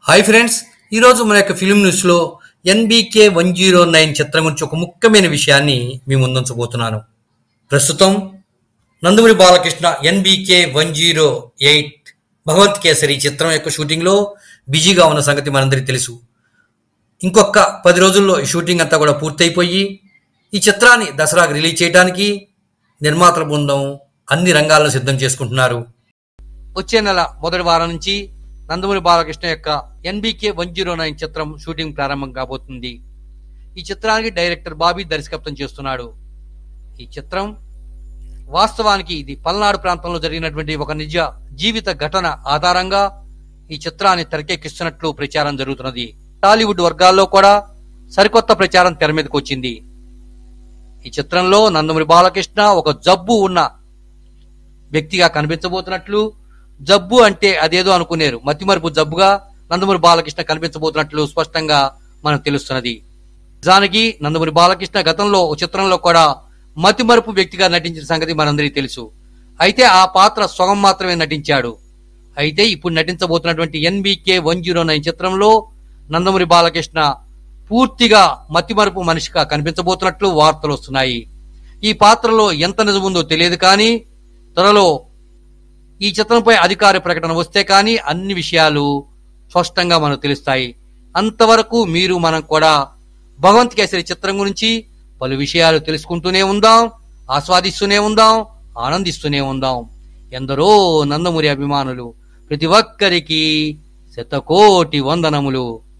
hi friends ఈరోజు మన యొక్క ఫిలిం న్యూస్లో ఎన్బీకే వన్ జీరో నైన్ చిత్రం గురించి ఒక ముఖ్యమైన విషయాన్ని మీ ముందుంచబోతున్నాను ప్రస్తుతం Nandamuri Balakrishna NBK one zero eight Bhagavanth Kesari చిత్రం యొక్క షూటింగ్లో బిజీగా ఉన్న సంగతి మనందరికీ తెలుసు ఇంకొక పది రోజుల్లో ఈ షూటింగ్ అంతా కూడా పూర్తయిపోయి ఈ చిత్రాన్ని దసరాకు రిలీజ్ చేయడానికి నిర్మాతల బృందం అన్ని రంగాలను సిద్ధం చేసుకుంటున్నారు వచ్చే నెల మొదటి వారం నుంచి నందమూరి బాలకృష్ణ యొక్క ఎన్బీకే వన్ జీరో నైన్ చిత్రం షూటింగ్ ప్రారంభం కాబోతుంది ఈ చిత్రానికి డైరెక్టర్ బాబీ దర్శకత్వం చేస్తున్నాడు ఈ చిత్రం వాస్తవానికి ఇది పల్నాడు ప్రాంతంలో జరిగినటువంటి ఒక నిజ జీవిత ఘటన ఆధారంగా ఈ చిత్రాన్ని తెరకెక్కిస్తున్నట్లు ప్రచారం జరుగుతున్నది టాలీవుడ్ వర్గాల్లో కూడా సరికొత్త ప్రచారం తెర మీదకి వచ్చింది ఈ చిత్రంలో నందమూరి బాలకృష్ణ ఒక జబ్బు ఉన్న వ్యక్తిగా కనిపించబోతున్నట్లు జబ్బు అంటే అదేదో అనుకునేరు మతిమరుపు జబ్బుగా నందమూరి బాలకృష్ణ కనిపించబోతున్నట్లు స్పష్టంగా మనకు తెలుస్తున్నది నిజానికి నందమూరి బాలకృష్ణ గతంలో ఓ చిత్రంలో కూడా మతిమరుపు వ్యక్తిగా నటించిన సంగతి మనందరికీ తెలుసు అయితే ఆ పాత్ర సొగం మాత్రమే నటించాడు అయితే ఇప్పుడు నటించబోతున్నటువంటి ఎన్బికే వన్ జీరో నైన్ చిత్రంలో నందమూరి బాలకృష్ణ పూర్తిగా మతిమరుపు మనిషిగా కనిపించబోతున్నట్లు వార్తలు వస్తున్నాయి ఈ పాత్రలో ఎంత నిజముందో తెలియదు కానీ త్వరలో ఈ చిత్రంపై అధికార ప్రకటన వస్తే కానీ అన్ని విషయాలు స్పష్టంగా మనకు తెలుస్తాయి అంతవరకు మీరు మనం కూడా భగవంత్ కేసరి చిత్రం గురించి పలు విషయాలు తెలుసుకుంటూనే ఉందాం ఆస్వాదిస్తూనే ఉందాం ఆనందిస్తూనే ఉందాం ఎందరో నందమూరి అభిమానులు ప్రతి ఒక్కరికి శతకోటి వందనములు